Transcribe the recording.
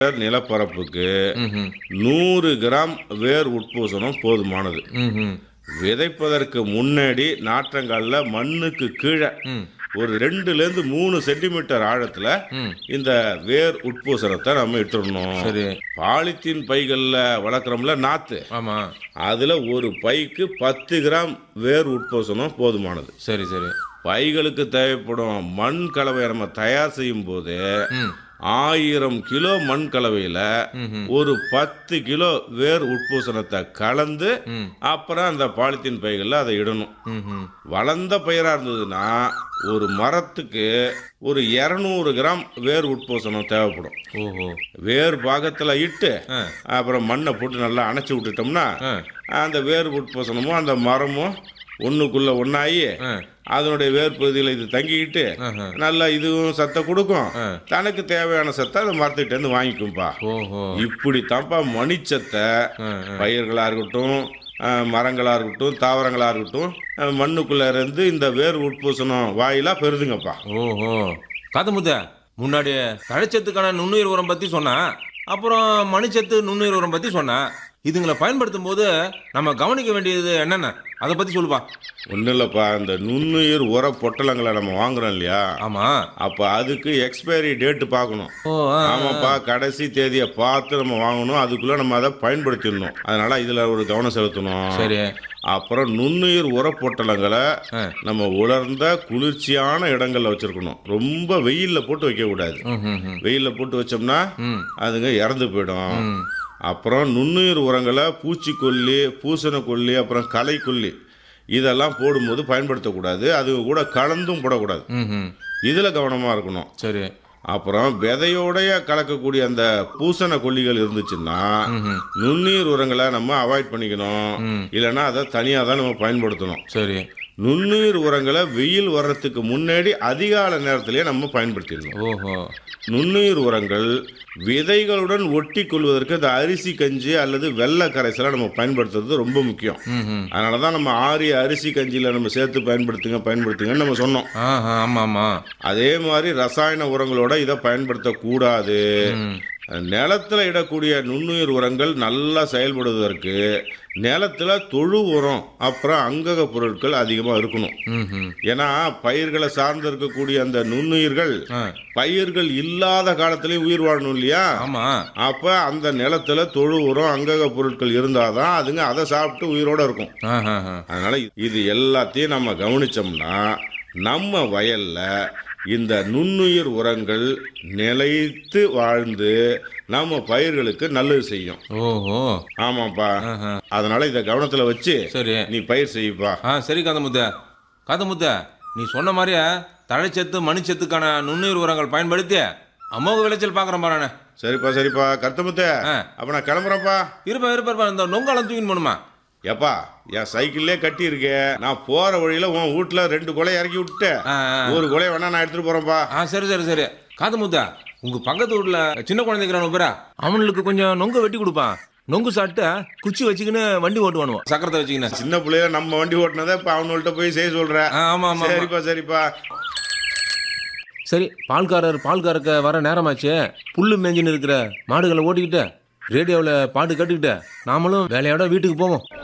நிலப்பரப்புக்கு ம்ஹும். நூறு கிராம் வேர் உட்பூசணம் போதுமானது ம்ஹும். விதைப்பதற்கு முன்னாடி நாற்றங்கால்ல மண்ணுக்கு கீழே ம். ஒரு ரெண்டுலேருந்து மூணு சென்டிமீட்டர் ஆழத்துல ம். இந்த வேர் உட்பூசணத்தை நம்ம இட்டுறணும் சரி பாலித்தீன் பைகள்ல வளர்க்குறோம்ல நாத்து ஆமா அதுல ஒரு பைக்கு பத்து கிராம் வேர் உட்பூசணம் போதுமானது சரி சரி பைகளுக்கு தேவைப்படும் மண் கலவையை நம்ம தயார் செய்யும் போது ம். ஆயிரம் கிலோ மண் கலவையில ம்ஹும். ஒரு பத்து கிலோ வேர் உட்பூசணத்தை கலந்து ம். அப்புறம் அந்த பாலித்தீன் பைகளில் அதை இடணும் ம்ஹும். வளர்ந்த பயிராக இருந்ததுன்னா ஒரு மரத்துக்கு ஒரு இரநூறு கிராம் வேர் உட்பூசணம் தேவைப்படும் ஓஹோ வேர் பாகத்தில் இட்டு ஆ. அப்புறம் மண்ணை போட்டு நல்லா அணைச்சி விட்டுட்டோம்னா ஆ. அந்த வேர் உட்பூசணமும் அந்த மரமும் ஒன்றுக்குள்ள ஒன்றாகி ஆ. அதனுடைய வேர் பகுதியில் இது தங்கிக்கிட்டு ஆஹா. நல்லா இதுவும் சத்தை கொடுக்கும் ஆ. தனக்கு தேவையான சத்தை அந்த மரத்துக்கிட்ட இருந்து வாங்கிக்கும்பா ஓஹோ இப்படி தான்ப்பா மணிச்சத்தை ஆ, ஆ. பயிர்களாக இருக்கட்டும் அஹ், மரங்களா இருக்கட்டும் தாவரங்களா இருக்கட்டும் அஹ், மண்ணுக்குள்ள இருந்து இந்த வேர் உட்பூசணம் வாயிலா பெறுதுங்கப்பா ஓஹோ காத்தமுத்த முன்னாடி தழைச்சத்துக்கான நுண்ணுயிர் உரம் பத்தி சொன்னா அப்புறம் மணிச்சத்து நுண்ணுயிர் உரம் பத்தி சொன்னா இதுங்களை பயன்படுத்தும் போது நம்ம கவனிக்க வேண்டியது என்னென்ன அதை பத்தி சொல்லுப்பா ஒன்றும் இல்லைப்பா இந்த நுண்ணுயிர் உர பொட்டலங்களை நம்ம வாங்குறோம் இல்லையா ஆமா அப்போ அதுக்கு எக்ஸ்பைரி டேட்டு பார்க்கணும் ஓ ஆ, ஆமாப்பா கடைசி தேதியை பார்த்து நம்ம வாங்கணும் அதுக்குள்ள நம்ம அதை பயன்படுத்திடணும் அதனால இதுல ஒரு கவனம் செலுத்தணும் சரி அப்புறம் நுண்ணுயிர் உரப்பொட்டலங்களை ஆ. நம்ம உலர்ந்த குளிர்ச்சியான இடங்கள்ல வச்சிருக்கணும் ரொம்ப வெயில்ல போட்டு வைக்க கூடாது ம், ம், ம். வெயில்ல போட்டு வச்சோம்னா ம். அதுங்க இறந்து போயிடும் ம். அப்புறம் நுண்ணுயிர் உரங்களை பூச்சிக்கொல்லி பூசணக்கொல்லி அப்புறம் களைக்கொல்லி இதெல்லாம் போடும்போது பயன்படுத்தக்கூடாது அது கூட கலந்தும் போடக்கூடாது ம், ம். இதில் கவனமாக இருக்கணும் சரி அப்புறம் விதையோடைய கலக்கக்கூடிய அந்த பூசண கொல்லிகள் இருந்துச்சுன்னா ம்ஹும். நுண்ணுயிர் உரங்களை நம்ம அவாய்ட் பண்ணிக்கணும் ம். இல்லைன்னா அதை தனியாக தான் நம்ம பயன்படுத்தணும் சரி நுண்ணுயிர் உரங்களை வெயில் வர்றதுக்கு முன்னாடி அதிகால நேரத்திலேயே நம்ம பயன்படுத்திடணும் ஓஹோ நுண்ணுயிர் உரங்கள் விதைகளுடன் ஒட்டி கொள்வதற்கு இந்த அரிசி கஞ்சி அல்லது வெள்ளை கரைசலை நம்ம பயன்படுத்துறது ரொம்ப முக்கியம் ம், ம். அதனால தான் நம்ம ஆரிய அரிசி கஞ்சியில் நம்ம சேர்த்து பயன்படுத்துங்க பயன்படுத்துங்கன்னு நம்ம சொன்னோம் ஆஹா ஆமா ஆமா அதே மாதிரி ரசாயன உரங்களோட இதை பயன்படுத்தக்கூடாது ம். நிலத்துல இடக்கூடிய நுண்ணுயிர் உரங்கள் நல்லா செயல்படுவதற்கு நிலத்துல தொழு உரம் அப்புறம் அங்கக பொருட்கள் அதிகமாக இருக்கணும் ம், ம். ஏன்னா பயிர்களை சார்ந்து இருக்கக்கூடிய அந்த நுண்ணுயிர்கள் ஆ, பயிர்கள் இல்லாத காலத்திலயும் உயிர் வாழணும் இல்லையா ஆமா அப்ப அந்த நிலத்துல தொழு உரம் அங்கக பொருட்கள் இருந்தாதான் அதுங்க அதை சாப்பிட்டு உயிரோட இருக்கும் ஆஹா, ஆஹா. அதனால இது எல்லாத்தையும் நம்ம கவனிச்சோம்னா நம்ம வயல்ல இந்த நுண்ணுயிர் உரங்கள் நிலைத்து வாழ்ந்து நம்ம பயிர்களுக்கு நல்லது செய்யும் ஓஹோ ஆமாப்பா ஆஹா. அதனால இதை கவனத்துல வச்சு சரி நீ பயிர் செய்ப்பா ஆ சரி காந்தமுத்த காந்தமுத்த நீ சொன்ன மாதிரியே தழைச்சத்து மணிச்சத்துக்கான நுண்ணுயிர் உரங்கள் பயன்படுத்தி அமோக விளைச்சல் பார்க்குறேன் பாரு சரிப்பா சரிப்பா கருத்தமுத்த ஆ. அப்ப நான் கிளம்புறேன்ப்பா இருப்பா இருப்பா இருப்பா இந்த நொங்காலம் தூக்கின்னு போகணுமா ஏப்பா என் சைக்கிள்லே கட்டி இருக்கே நான் போற வழியில உன் வீட்டுல ரெண்டு கொலை இறக்கி விட்டு ஆ, ஆ. ஒரு கொலை வேணா நான் எடுத்துட்டு போறேன்ப்பா ஆ சரி சரி சரி காந்தமுத்தா உங்க பக்கத்து வீட்ல சின்ன குழந்தைக்கிறானு பேரா அவனுக்கு கொஞ்சம் நொங்கு வெட்டி கொடுப்பான் நொங்கு சாப்பிட்டு குச்சி வச்சுக்கின்னு வண்டி ஓட்டுவானுவோம் சக்கரத்தை வச்சுக்கின்னு சின்ன பிள்ளையில நம்ம வண்டி ஓட்டினதை இப்ப அவனுள்கிட்ட போய் செய்ய சொல்ற ஆ, ஆமா ஆமா ஆமா. சரிப்பா சரிப்பா சரி பால்காரர் பால் கறக்க வர நேரமாச்சு புல்லு மேஞ்சின்னு இருக்கிற மாடுகளை ஓட்டிக்கிட்டு ரேடியோவில் பாட்டு கேட்டுக்கிட்டு நாமளும் வேலையோட வீட்டுக்கு போவோம்